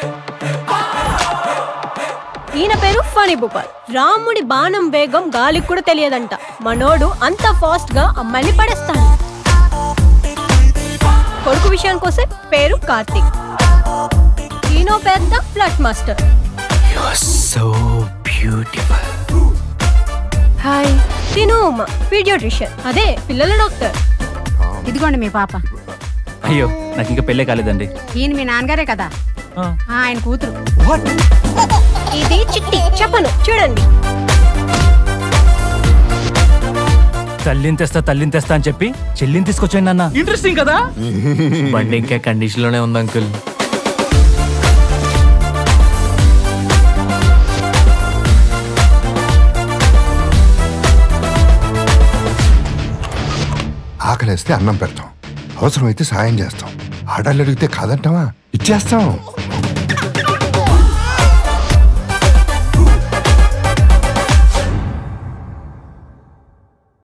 ఈయన పేరు ఫణి భూపాల్ రాముడి బాణం వేగం గాలికి కూడా తెలియదంట మనోడు అంత ఫాస్ట్ గా అమ్మాయిని పడేస్తాడు కొడుకు విషయానికి వస్తే పేరు కార్తీక్ ఈయన పెద్ద flute master so beautiful hi తిను పీడియోట్రిషియన్ అదే పిల్లల డాక్టర్ ఇదిగోండి మీ పాప అయ్యో నాకు ఇంకా పెళ్ళే కాలేదండి ఈయన మీ నాన్నగారే కదా ఆ. ఆ, ఆయన కూతురు ఇది చిట్టి చెప్పను చూడండి తల్లిని తెస్తా తల్లిని తెస్తా అని చెప్పి చెల్లిని తీసుకొచ్చాను అన్న ఇంట్రెస్టింగ్ కదా బండి ఇంకా కండిషన్ లోనే ఉంది అంకుల్ ఆకలేస్తే అన్నం పెడతాం అవసరమైతే సాయం చేస్తాం ఆర్డర్లు అడిగితే కాదంటావా ఇచ్చేస్తాం